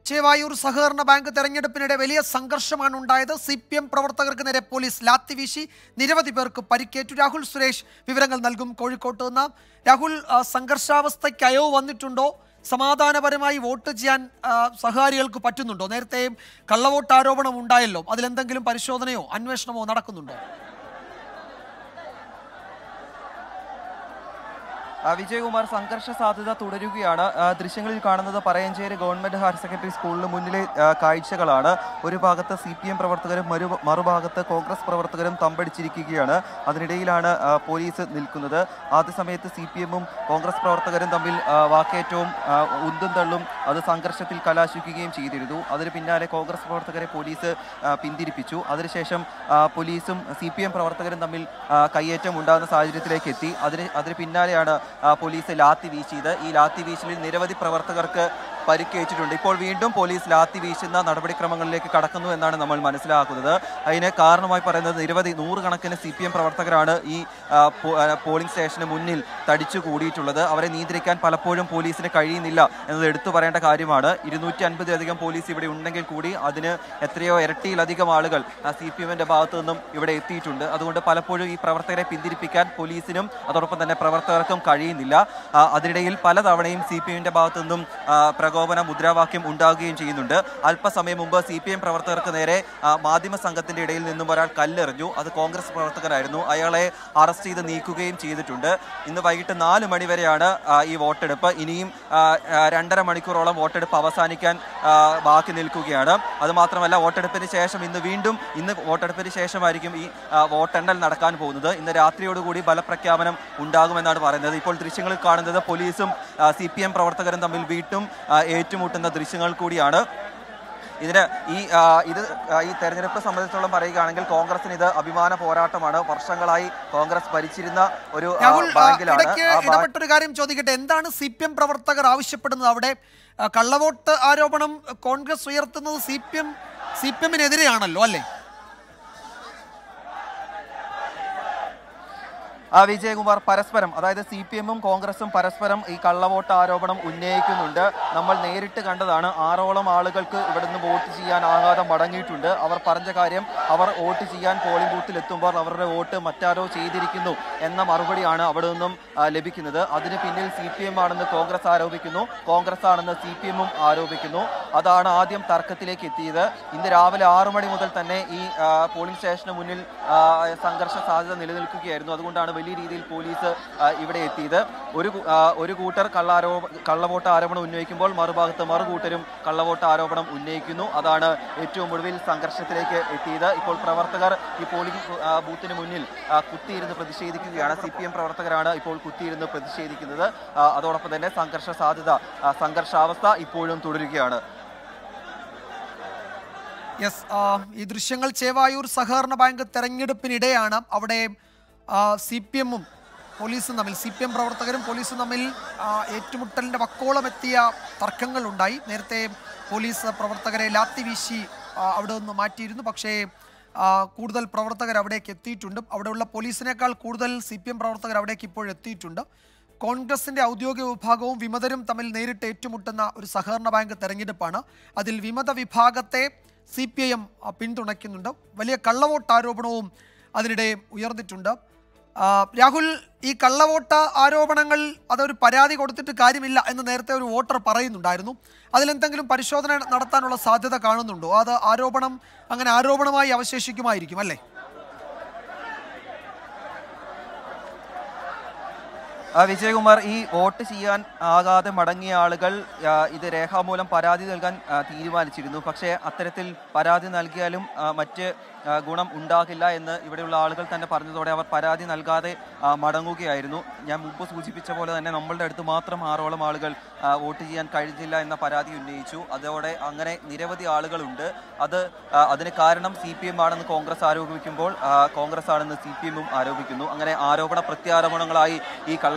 ചേവായൂർ സഹകരണ ബാങ്ക് തെരഞ്ഞെടുപ്പിനിടെ വലിയ സംഘർഷമാണ് ഉണ്ടായത് സി പി എം പ്രവർത്തകർക്ക് നേരെ പോലീസ് ലാത്തി വീശി നിരവധി പേർക്ക് പരിക്കേറ്റു രാഹുൽ സുരേഷ് വിവരങ്ങൾ നൽകും കോഴിക്കോട്ട് നിന്ന് രാഹുൽ ആ, സംഘർഷാവസ്ഥയ്ക്ക് അയവ് വന്നിട്ടുണ്ടോ സമാധാനപരമായി വോട്ട് ചെയ്യാൻ ആ, സഹകാരികൾക്ക് പറ്റുന്നുണ്ടോ നേരത്തെ കള്ളവോട്ട് ആരോപണം ഉണ്ടായല്ലോ അതിലെന്തെങ്കിലും പരിശോധനയോ അന്വേഷണമോ നടക്കുന്നുണ്ടോ ആ, വിജയകുമാർ സംഘർഷ സാധ്യത തുടരുകയാണ് ആ, ദൃശ്യങ്ങളിൽ കാണുന്നത് പറയഞ്ചേരി ഗവൺമെന്റ് ഹയർ സെക്കൻഡറി സ്കൂളിന് മുന്നിലെ ആ, കാഴ്ചകളാണ് ഒരു ഭാഗത്ത് സി പി എം പ്രവർത്തകരും മറു മറുഭാഗത്ത് കോൺഗ്രസ് പ്രവർത്തകരും തമ്പടിച്ചിരിക്കുകയാണ് അതിനിടയിലാണ് ആ, പോലീസ് നിൽക്കുന്നത് ആദ്യ സമയത്ത് സി പി എമ്മും കോൺഗ്രസ് പ്രവർത്തകരും തമ്മിൽ ആ, വാക്കേറ്റവും ആ, ഉന്തും തള്ളും അത് സംഘർഷത്തിൽ കലാശിക്കുകയും ചെയ്തിരുന്നു അതിന് പിന്നാലെ കോൺഗ്രസ് പ്രവർത്തകരെ പോലീസ് ആ, പിന്തിരിപ്പിച്ചു അതിനുശേഷം ആ, പോലീസും സി പി എം പ്രവർത്തകരും തമ്മിൽ ആ, കയ്യേറ്റം ഉണ്ടാകുന്ന സാഹചര്യത്തിലേക്ക് എത്തി അതിന് അതിന് പിന്നാലെയാണ് ആ, പോലീസ് ലാത്തി വീശിയത് ഈ ലാത്തി വീശലിൽ നിരവധി പ്രവർത്തകർക്ക് പരിക്കേറ്റിട്ടുണ്ട് ഇപ്പോൾ വീണ്ടും പോലീസ് ലാത്തി വീശുന്ന നടപടിക്രമങ്ങളിലേക്ക് കടക്കുന്നു എന്നാണ് നമ്മൾ മനസ്സിലാക്കുന്നത് അതിന് കാരണമായി പറയുന്നത് നിരവധി നൂറുകണക്കിന് സി പി എം പ്രവർത്തകരാണ് ഈ ആ, പോ- ആ, പോളിംഗ് സ്റ്റേഷന് മുന്നിൽ തടിച്ചു കൂടിയിട്ടുള്ളത് അവരെ നിയന്ത്രിക്കാൻ പലപ്പോഴും പോലീസിന് കഴിയുന്നില്ല എന്നത് എടുത്തു പറയേണ്ട കാര്യമാണ് ഇരുന്നൂറ്റി അൻപതിലധികം പോലീസ് ഇവിടെ ഉണ്ടെങ്കിൽ കൂടി അതിന് എത്രയോ ഇരട്ടിയിലധികം ആളുകൾ സി പി എമ്മിന്റെ ഭാഗത്തു നിന്നും ഇവിടെ എത്തിയിട്ടുണ്ട് അതുകൊണ്ട് പലപ്പോഴും ഈ പ്രവർത്തകരെ പിന്തിരിപ്പിക്കാൻ പോലീസിനും അതോടൊപ്പം തന്നെ പ്രവർത്തകർക്കും കഴിയുന്നില്ല ആ, അതിനിടയിൽ പലതവണയും സി പി എമ്മിന്റെ ഭാഗത്തു നിന്നും ആ, പ്രകോപന മുദ്രാവാക്യം ഉണ്ടാകുകയും ചെയ്യുന്നുണ്ട് അല്പസമയം മുമ്പ് സി പി എം പ്രവർത്തകർക്ക് നേരെ ആ, മാധ്യമ സംഘത്തിന്റെ ഇടയിൽ നിന്നും ഒരാൾ കല്ലെറിഞ്ഞു അത് കോൺഗ്രസ് പ്രവർത്തകനായിരുന്നു അയാളെ അറസ്റ്റ് ചെയ്ത് നീക്കുകയും ചെയ്തിട്ടുണ്ട് ഇന്ന് വൈകിട്ട് നാല് മണി വരെയാണ് ആ, ഈ വോട്ടെടുപ്പ് ഇനിയും ആ, ആ, രണ്ടര മണിക്കൂറോളം വോട്ടെടുപ്പ് അവസാനിക്കാൻ ആ, ബാക്കി നിൽക്കുകയാണ് അതുമാത്രമല്ല വോട്ടെടുപ്പിന് ശേഷം ഇന്ന് വീണ്ടും ഇന്ന് വോട്ടെടുപ്പിന് ശേഷമായിരിക്കും ഈ ആ, വോട്ടെണ്ണൽ നടക്കാൻ പോകുന്നത് ഇന്ന് രാത്രിയോടുകൂടി ഫലപ്രഖ്യാപനം ഉണ്ടാകുമെന്നാണ് പറയുന്നത് ഇപ്പോൾ ദൃശ്യങ്ങളിൽ കാണുന്നത് പോലീസും സി പി എം പ്രവർത്തകരും തമ്മിൽ വീണ്ടും ആ, ഏറ്റുമുട്ടുന്ന ദൃശ്യങ്ങൾ കൂടിയാണ് ഇതിന് ഈ ആ, ഇത് ആ, ഈ തെരഞ്ഞെടുപ്പ് സംബന്ധിച്ചോളം പറയുകയാണെങ്കിൽ കോൺഗ്രസിന് ഇത് അഭിമാന പോരാട്ടമാണ് വർഷങ്ങളായി കോൺഗ്രസ് ഭരിച്ചിരുന്ന ഒരു ആ, രാഹുൽ ആ, ബാങ്കിലാണ് ഇടയ്ക്ക് ആ ബാങ്ക് ഇടപെട്ടൊരു കാര്യം ചോദിക്കട്ടെ എന്താണ് സി പി എം പ്രവർത്തകർ ആവശ്യപ്പെടുന്നത് അവിടെ ആ, കള്ളവോട്ട് ആരോപണം കോൺഗ്രസ് ഉയർത്തുന്നത് C P M C P എമ്മിനെതിരെയാണല്ലോ അല്ലേ ആ വിജയകുമാർ പരസ്പരം അതായത് സി പി എമ്മും കോൺഗ്രസും പരസ്പരം ഈ കള്ളവോട്ട് ആരോപണം ഉന്നയിക്കുന്നുണ്ട് നമ്മൾ നേരിട്ട് കണ്ടതാണ് ആറോളം ആളുകൾക്ക് ഇവിടുന്ന് വോട്ട് ചെയ്യാനാകാതെ മടങ്ങിയിട്ടുണ്ട് അവർ പറഞ്ഞ കാര്യം അവർ വോട്ട് ചെയ്യാൻ പോളിംഗ് ബൂത്തിൽ എത്തുമ്പോൾ അവരുടെ വോട്ട് മറ്റാരോ ചെയ്തിരിക്കുന്നു എന്ന മറുപടിയാണ് അവിടെ നിന്നും ആ, ലഭിക്കുന്നത് അതിന് പിന്നിൽ സി പി എം ആണെന്ന് കോൺഗ്രസ് ആരോപിക്കുന്നു കോൺഗ്രസ് ആണെന്ന് സി പി എമ്മും ആരോപിക്കുന്നു അതാണ് ആദ്യം തർക്കത്തിലേക്ക് എത്തിയത് ഇന്ന് രാവിലെ ആറു മണി മുതൽ തന്നെ ഈ ആ, പോളിംഗ് സ്റ്റേഷന് മുന്നിൽ ആ, സംഘർഷ സാധ്യത നിലനിൽക്കുകയായിരുന്നു അതുകൊണ്ടാണ് വലിയ രീതിയിൽ പോലീസ് ആ, ഇവിടെ എത്തിയത് ഒരു കൂ- ആ, ഒരു കൂട്ടർ കള്ളാരോ കള്ളവോട്ട് ആരോപണം ഉന്നയിക്കുമ്പോൾ മറുഭാഗത്ത് മറുകൂട്ടരും കള്ളവോട്ട് ആരോപണം ഉന്നയിക്കുന്നു അതാണ് ഏറ്റവും ഒടുവിൽ സംഘർഷത്തിലേക്ക് എത്തിയത് ഇപ്പോൾ പ്രവർത്തകർ ഈ പോളിംഗ് ആ, ബൂത്തിന് മുന്നിൽ ആ, കുത്തിയിരുന്ന് പ്രതിഷേധിക്കുകയാണ് സി പി എം പ്രവർത്തകരാണ് ഇപ്പോൾ കുത്തിയിരുന്ന് പ്രതിഷേധിക്കുന്നത് ആ, അതോടൊപ്പം തന്നെ സംഘർഷ സാധ്യത ആ, സംഘർഷാവസ്ഥ ഇപ്പോഴും തുടരുകയാണ് യെസ് ഈ ദൃശ്യങ്ങൾ ചേവായൂർ സഹകരണ ബാങ്ക് തെരഞ്ഞെടുപ്പിനിടെയാണ് അവിടെ സി പി എമ്മും പോലീസും തമ്മിൽ സി പി എം പ്രവർത്തകരും പോലീസും തമ്മിൽ ആ, ഏറ്റുമുട്ടലിൻ്റെ വക്കോളം എത്തിയ തർക്കങ്ങളുണ്ടായി നേരത്തെ പോലീസ് പ്രവർത്തകരെ ലാത്തി വീശി ആ, അവിടെ നിന്ന് മാറ്റിയിരുന്നു പക്ഷേ ആ, കൂടുതൽ പ്രവർത്തകർ അവിടേക്ക് എത്തിയിട്ടുണ്ട് അവിടെയുള്ള പോലീസിനേക്കാൾ കൂടുതൽ സി പി എം പ്രവർത്തകർ അവിടേക്ക് ഇപ്പോൾ എത്തിയിട്ടുണ്ട് കോൺഗ്രസിന്റെ ഔദ്യോഗിക വിഭാഗവും വിമതരും തമ്മിൽ നേരിട്ട് ഏറ്റുമുട്ടുന്ന ഒരു സഹകരണ ബാങ്ക് തെരഞ്ഞെടുപ്പാണ് അതിൽ വിമത വിഭാഗത്തെ സി പി ഐ എം പിന്തുണയ്ക്കുന്നുണ്ട് വലിയ കള്ളവോട്ട് ആരോപണവും അതിനിടെ ഉയർന്നിട്ടുണ്ട് ആ, രാഹുൽ ഈ കള്ളവോട്ട് ആരോപണങ്ങൾ അതൊരു പരാതി കൊടുത്തിട്ട് കാര്യമില്ല എന്ന് നേരത്തെ ഒരു വോട്ടർ പറയുന്നുണ്ടായിരുന്നു അതിലെന്തെങ്കിലും പരിശോധന നടത്താനുള്ള സാധ്യത കാണുന്നുണ്ടോ അത് ആരോപണം അങ്ങനെ ആരോപണമായി അവശേഷിക്കുമായിരിക്കും അല്ലേ ആ, വിജയകുമാർ ഈ വോട്ട് ചെയ്യാൻ ആകാതെ മടങ്ങിയ ആളുകൾ ആ, ഇത് രേഖാമൂലം പരാതി നൽകാൻ ആ, തീരുമാനിച്ചിരുന്നു പക്ഷേ അത്തരത്തിൽ പരാതി നൽകിയാലും ആ, മറ്റ് ആ, ഗുണം ഉണ്ടാകില്ല എന്ന് ഇവിടെയുള്ള ആളുകൾ തന്നെ പറഞ്ഞതോടെ അവർ പരാതി നൽകാതെ ആ, മടങ്ങുകയായിരുന്നു ഞാൻ മുമ്പ് സൂചിപ്പിച്ച പോലെ തന്നെ നമ്മളുടെ അടുത്ത് മാത്രം ആറോളം ആളുകൾ ആ, വോട്ട് ചെയ്യാൻ കഴിഞ്ഞില്ല എന്ന പരാതി ഉന്നയിച്ചു അതോടെ അങ്ങനെ നിരവധി ആളുകളുണ്ട് അത് ആ, അതിന് കാരണം സി പി എം ആണെന്ന് കോൺഗ്രസ് ആരോപിക്കുമ്പോൾ ആ, കോൺഗ്രസ് ആണെന്ന് സി പി എമ്മും ആരോപിക്കുന്നു അങ്ങനെ ആരോപണ പ്രത്യാരോപണങ്ങളായി ഈ കള്ള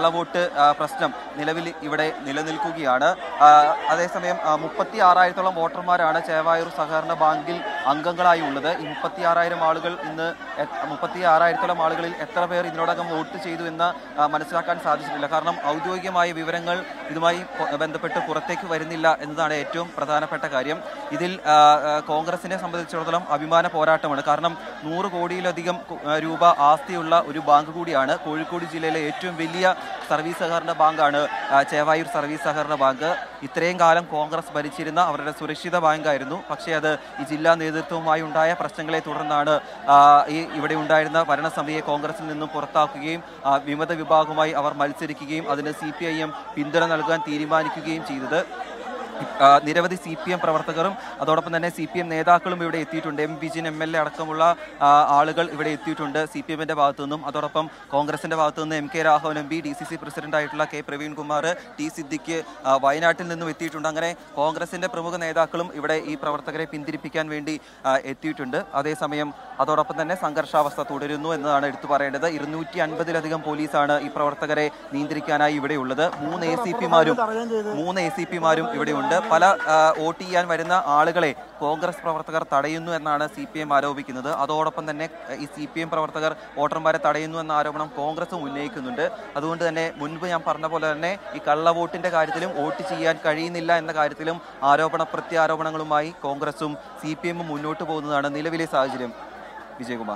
കള്ളവോട്ട് ആ, പ്രശ്നം നിലവിൽ ഇവിടെ നിലനിൽക്കുകയാണ് ആ, അതേസമയം മുപ്പത്തി ആറായിരത്തോളം വോട്ടർമാരാണ് ചേവായൂർ സഹകരണ ബാങ്കിൽ അംഗങ്ങളായി ഉള്ളത് ഈ മുപ്പത്തി ആറായിരം ആളുകൾ ഇന്ന് മുപ്പത്തി ആറായിരത്തോളം ആളുകളിൽ എത്ര പേർ ഇതിനോടകം വോട്ട് ചെയ്തു എന്ന് ആ, മനസ്സിലാക്കാൻ സാധിച്ചിട്ടില്ല കാരണം ഔദ്യോഗികമായ വിവരങ്ങൾ ഇതുമായി പൊ- ബന്ധപ്പെട്ട് പുറത്തേക്ക് വരുന്നില്ല എന്നതാണ് ഏറ്റവും പ്രധാനപ്പെട്ട കാര്യം ഇതിൽ ആ, ആ, കോൺഗ്രസിനെ സംബന്ധിച്ചിടത്തോളം അഭിമാന പോരാട്ടമാണ് കാരണം നൂറ് കോടിയിലധികം കു- ആ, രൂപ ആസ്തിയുള്ള ഒരു ബാങ്ക് കൂടിയാണ് കോഴിക്കോട് ജില്ലയിലെ ഏറ്റവും വലിയ സർവീസ് സഹകരണ ബാങ്കാണ് ആ, ചേവായൂർ സർവീസ് സഹകരണ ബാങ്ക് ഇത്രയും കാലം കോൺഗ്രസ് ഭരിച്ചിരുന്ന അവരുടെ സുരക്ഷിത ബാങ്കായിരുന്നു പക്ഷേ അത് ഈ ജില്ലാ നേതൃത്വവുമായി ഉണ്ടായ പ്രശ്നങ്ങളെ തുടർന്നാണ് ആ, ഈ ഇവിടെ ഉണ്ടായിരുന്ന ഭരണസമിതിയെ കോൺഗ്രസിൽ നിന്നും പുറത്താക്കുകയും ആ, വിമത വിഭാഗവുമായി അവർ മത്സരിക്കുകയും അതിന് സി പി ഐ എം പിന്തുണ നൽകാൻ തീരുമാനിക്കുകയും ചെയ്തത് ആ, നിരവധി സി പി എം പ്രവർത്തകരും അതോടൊപ്പം തന്നെ സി പി എം നേതാക്കളും ഇവിടെ എത്തിയിട്ടുണ്ട് M Vijin M L A അടക്കമുള്ള ആ, ആളുകൾ ഇവിടെ എത്തിയിട്ടുണ്ട് സി പി എമ്മിന്റെ ഭാഗത്തു നിന്നും അതോടൊപ്പം കോൺഗ്രസിന്റെ ഭാഗത്തു നിന്ന് M K Raghavan M P D C C president ആയിട്ടുള്ള കെ പ്രവീൺ കുമാർ ടി സിദ്ദിഖ് ആ, വയനാട്ടിൽ നിന്നും എത്തിയിട്ടുണ്ട് അങ്ങനെ കോൺഗ്രസിന്റെ പ്രമുഖ നേതാക്കളും ഇവിടെ ഈ പ്രവർത്തകരെ പിന്തിരിപ്പിക്കാൻ വേണ്ടി ആ, എത്തിയിട്ടുണ്ട് അതേസമയം അതോടൊപ്പം തന്നെ സംഘർഷാവസ്ഥ തുടരുന്നു എന്നതാണ് എടുത്തു പറയേണ്ടത് ഇരുന്നൂറ്റി അൻപതിലധികം പോലീസാണ് ഈ പ്രവർത്തകരെ നിയന്ത്രിക്കാനായി ഇവിടെയുള്ളത് മൂന്ന് എ സി പിമാരും മൂന്ന് എ സി പിമാരും ഇവിടെയുണ്ട് പല ആ, വോട്ട് ചെയ്യാൻ വരുന്ന ആളുകളെ കോൺഗ്രസ് പ്രവർത്തകർ തടയുന്നു എന്നാണ് സി പി എം ആരോപിക്കുന്നത് അതോടൊപ്പം തന്നെ ആ, ഈ സി പി എം പ്രവർത്തകർ വോട്ടർമാരെ തടയുന്നു എന്ന ആരോപണം കോൺഗ്രസും ഉന്നയിക്കുന്നുണ്ട് അതുകൊണ്ട് തന്നെ മുൻപ് ഞാൻ പറഞ്ഞ പോലെ തന്നെ ഈ കള്ളവോട്ടിന്റെ കാര്യത്തിലും വോട്ട് ചെയ്യാൻ കഴിയുന്നില്ല എന്ന കാര്യത്തിലും ആരോപണ പ്രത്യാരോപണങ്ങളുമായി കോൺഗ്രസും സി പി എമ്മും മുന്നോട്ട് പോകുന്നതാണ് നിലവിലെ സാഹചര്യം വിജയകുമാർ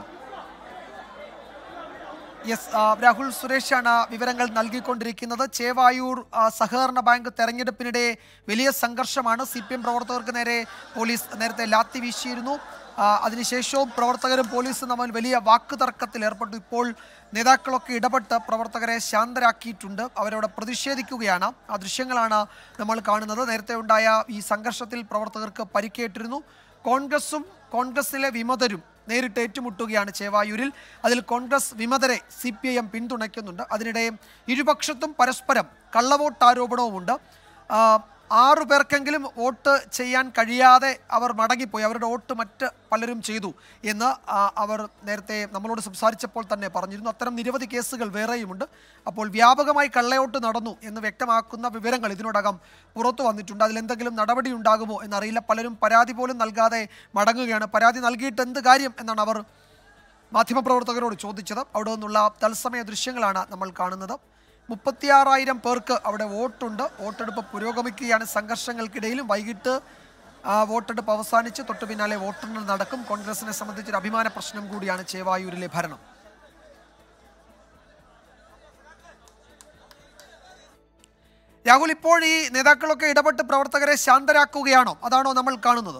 യെസ് ആ, രാഹുൽ സുരേഷാണ് വിവരങ്ങൾ നൽകിക്കൊണ്ടിരിക്കുന്നത് ചേവായൂർ ആ, സഹകരണ ബാങ്ക് തെരഞ്ഞെടുപ്പിനിടെ വലിയ സംഘർഷമാണ് സി പി എം പ്രവർത്തകർക്ക് നേരെ പോലീസ് നേരത്തെ ലാത്തി വീശിയിരുന്നു ആ, അതിനുശേഷവും പ്രവർത്തകരും പോലീസും തമ്മിൽ വലിയ വാക്കുതർക്കത്തിൽ ഏർപ്പെട്ടു ഇപ്പോൾ നേതാക്കളൊക്കെ ഇടപെട്ട് പ്രവർത്തകരെ ശാന്തരാക്കിയിട്ടുണ്ട് അവരവിടെ പ്രതിഷേധിക്കുകയാണ് ആ ദൃശ്യങ്ങളാണ് നമ്മൾ കാണുന്നത് നേരത്തെ ഉണ്ടായ ഈ സംഘർഷത്തിൽ പ്രവർത്തകർക്ക് പരിക്കേറ്റിരുന്നു കോൺഗ്രസും കോൺഗ്രസിലെ വിമതരും നേരിട്ട് ഏറ്റുമുട്ടുകയാണ് ചേവായൂരിൽ അതിൽ കോൺഗ്രസ് വിമതരെ സി പി ഐ എം പിന്തുണയ്ക്കുന്നുണ്ട് അതിനിടെ ഇരുപക്ഷത്തും പരസ്പരം കള്ളവോട്ട് ആരോപണവുമുണ്ട് ആ, ആറു പേർക്കെങ്കിലും വോട്ട് ചെയ്യാൻ കഴിയാതെ അവർ മടങ്ങിപ്പോയി അവരുടെ വോട്ട് മറ്റ് പലരും ചെയ്തു എന്ന് ആ, അവർ നേരത്തെ നമ്മളോട് സംസാരിച്ചപ്പോൾ തന്നെ പറഞ്ഞിരുന്നു അത്തരം നിരവധി കേസുകൾ വേറെയുമുണ്ട് അപ്പോൾ വ്യാപകമായി കള്ളവോട്ട് നടന്നു എന്ന് വ്യക്തമാക്കുന്ന വിവരങ്ങൾ ഇതിനോടകം പുറത്തു വന്നിട്ടുണ്ട് അതിലെന്തെങ്കിലും നടപടി ഉണ്ടാകുമോ എന്നറിയില്ല പലരും പരാതി പോലും നൽകാതെ മടങ്ങുകയാണ് പരാതി നൽകിയിട്ട് എന്ത് കാര്യം എന്നാണ് അവർ മാധ്യമപ്രവർത്തകരോട് ചോദിച്ചത് അവിടെ നിന്നുള്ള തത്സമയ ദൃശ്യങ്ങളാണ് നമ്മൾ കാണുന്നത് മുപ്പത്തിയാറായിരം പേർക്ക് അവിടെ വോട്ടുണ്ട് വോട്ടെടുപ്പ് പുരോഗമിക്കുകയാണ് സംഘർഷങ്ങൾക്കിടയിലും വൈകിട്ട് ആ, വോട്ടെടുപ്പ് അവസാനിച്ച് തൊട്ടു പിന്നാലെ വോട്ടെണ്ണൽ നടക്കും കോൺഗ്രസിനെ സംബന്ധിച്ചൊരു അഭിമാന പ്രശ്നം കൂടിയാണ് ചേവായൂരിലെ ഭരണം രാഹുൽ ഇപ്പോൾ ഈ നേതാക്കളൊക്കെ ഇടപെട്ട് പ്രവർത്തകരെ ശാന്തരാക്കുകയാണോ അതാണോ നമ്മൾ കാണുന്നത്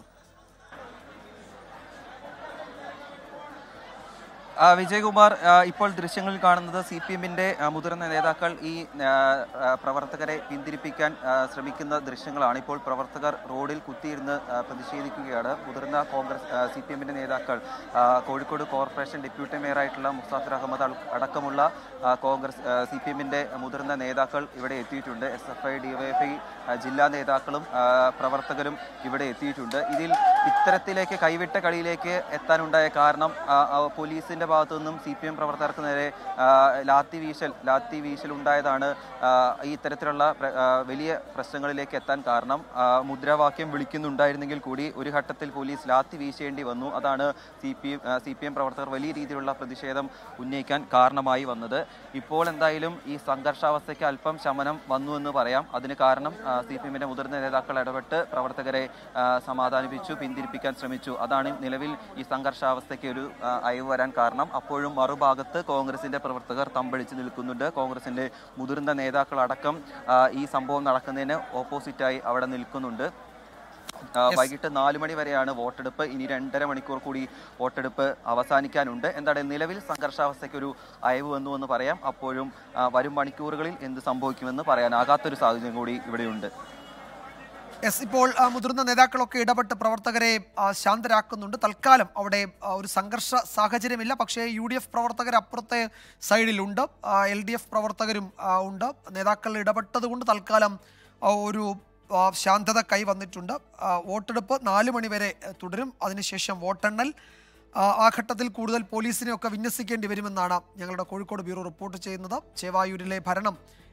ആ, വിജയകുമാർ ആ, ഇപ്പോൾ ദൃശ്യങ്ങളിൽ കാണുന്നത് സി പി എമ്മിന്റെ മുതിർന്ന നേതാക്കൾ ഈ ആ, ആ, പ്രവർത്തകരെ പിന്തിരിപ്പിക്കാൻ ആ, ശ്രമിക്കുന്ന ദൃശ്യങ്ങളാണ് ഇപ്പോൾ പ്രവർത്തകർ റോഡിൽ കുത്തിയിരുന്ന് ആ, പ്രതിഷേധിക്കുകയാണ് മുതിർന്ന കോൺഗ്രസ് സി പി എമ്മിന്റെ നേതാക്കൾ ആ, കോഴിക്കോട് കോർപ്പറേഷൻ ഡെപ്യൂട്ടി മേയറായിട്ടുള്ള മുസ്താഫിർ അഹമ്മദ് അൽ- അടക്കമുള്ള ആ, കോൺഗ്രസ് സി പി എമ്മിന്റെ മുതിർന്ന നേതാക്കൾ ഇവിടെ എത്തിയിട്ടുണ്ട് എസ് എഫ് ഐ ഡിവൈഎഫ്ഐ ജില്ലാ നേതാക്കളും ആ, പ്രവർത്തകരും ഇവിടെ എത്തിയിട്ടുണ്ട് ഇതിൽ ഇത്തരത്തിലേക്ക് കൈവിട്ട കളിയിലേക്ക് എത്താനുണ്ടായ കാരണം ആ, ആ, പോലീസിന്റെ ഭാഗത്തു നിന്നും സി പി എം പ്രവർത്തകർക്ക് നേരെ ആ, ലാത്തി വീശൽ ലാത്തി വീശൽ ഉണ്ടായതാണ് ആ, ഈ ഇത്തരത്തിലുള്ള പ്ര- ആ, വലിയ പ്രശ്നങ്ങളിലേക്ക് എത്താൻ കാരണം ആ, മുദ്രാവാക്യം വിളിക്കുന്നുണ്ടായിരുന്നെങ്കിൽ കൂടി ഒരു ഘട്ടത്തിൽ പോലീസ് ലാത്തി വീശേണ്ടി വന്നു അതാണ് C P C P M പ്രവർത്തകർ വലിയ രീതിയിലുള്ള പ്രതിഷേധം ഉന്നയിക്കാൻ കാരണമായി വന്നത് ഇപ്പോൾ എന്തായാലും ഈ സംഘർഷാവസ്ഥയ്ക്ക് അല്പം ശമനം വന്നു എന്ന് പറയാം അതിന് കാരണം സി പി എമ്മിന്റെ മുതിർന്ന നേതാക്കൾ ഇടപെട്ട് പ്രവർത്തകരെ ആ, സമാധാനിപ്പിച്ചു പിന്തിരിപ്പിക്കാൻ ശ്രമിച്ചു അതാണ് നിലവിൽ ഈ സംഘർഷാവസ്ഥയ്ക്ക് ഒരു ആ, അയവ് വരാൻ കാരണം അപ്പോഴും മറുഭാഗത്ത് കോൺഗ്രസിന്റെ പ്രവർത്തകർ തമ്പടിച്ച് നിൽക്കുന്നുണ്ട് കോൺഗ്രസിന്റെ മുതിർന്ന നേതാക്കൾ അടക്കം ആ, ഈ സംഭവം നടക്കുന്നതിന് ഓപ്പോസിറ്റായി അവിടെ നിൽക്കുന്നുണ്ട് ആ, വൈകിട്ട് നാല് മണി വരെയാണ് വോട്ടെടുപ്പ് ഇനി രണ്ടര മണിക്കൂർ കൂടി വോട്ടെടുപ്പ് അവസാനിക്കാനുണ്ട് എന്താണ് നിലവിൽ സംഘർഷാവസ്ഥയ്ക്ക് ഒരു അയവ് വന്നു എന്ന് പറയാം അപ്പോഴും ആ, വരും മണിക്കൂറുകളിൽ എന്ത് സംഭവിക്കുമെന്ന് പറയാനാകാത്തൊരു സാഹചര്യം കൂടി ഇവിടെയുണ്ട് എസ് ഇപ്പോൾ ആ, മുതിർന്ന നേതാക്കളൊക്കെ ഇടപെട്ട് പ്രവർത്തകരെ ആ, ശാന്തരാക്കുന്നുണ്ട് തൽക്കാലം അവിടെ ആ, ഒരു സംഘർഷ സാഹചര്യമില്ല പക്ഷേ യു ഡി എഫ് പ്രവർത്തകർ അപ്പുറത്തെ സൈഡിലുണ്ട് എൽ ഡി എഫ് പ്രവർത്തകരും ആ, ഉണ്ട് നേതാക്കൾ ഇടപെട്ടത് കൊണ്ട് തൽക്കാലം ആ, ഒരു ആ, ശാന്തത കൈവന്നിട്ടുണ്ട് ആ, വോട്ടെടുപ്പ് നാല് മണിവരെ ആ, തുടരും അതിനുശേഷം വോട്ടെണ്ണൽ ആ, ആ ഘട്ടത്തിൽ കൂടുതൽ പോലീസിനെയൊക്കെ വിന്യസിക്കേണ്ടി വരുമെന്നാണ് ഞങ്ങളുടെ കോഴിക്കോട് ബ്യൂറോ റിപ്പോർട്ട് ചെയ്യുന്നത് ചേവായൂരിലെ ഭരണം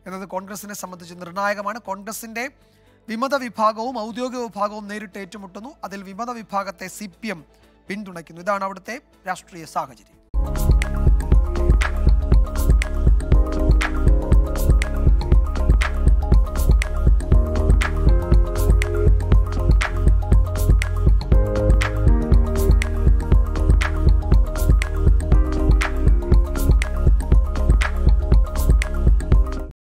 എന്നത് കോൺഗ്രസിനെ സംബന്ധിച്ച് നിർണായകമാണ് കോൺഗ്രസിന്റെ വിമത വിഭാഗവും ഔദ്യോഗിക വിഭാഗവും നേരിട്ട് ഏറ്റുമുട്ടുന്നു അതിൽ വിമത വിഭാഗത്തെ സി പിന്തുണയ്ക്കുന്നു ഇതാണ് അവിടുത്തെ രാഷ്ട്രീയ സാഹചര്യം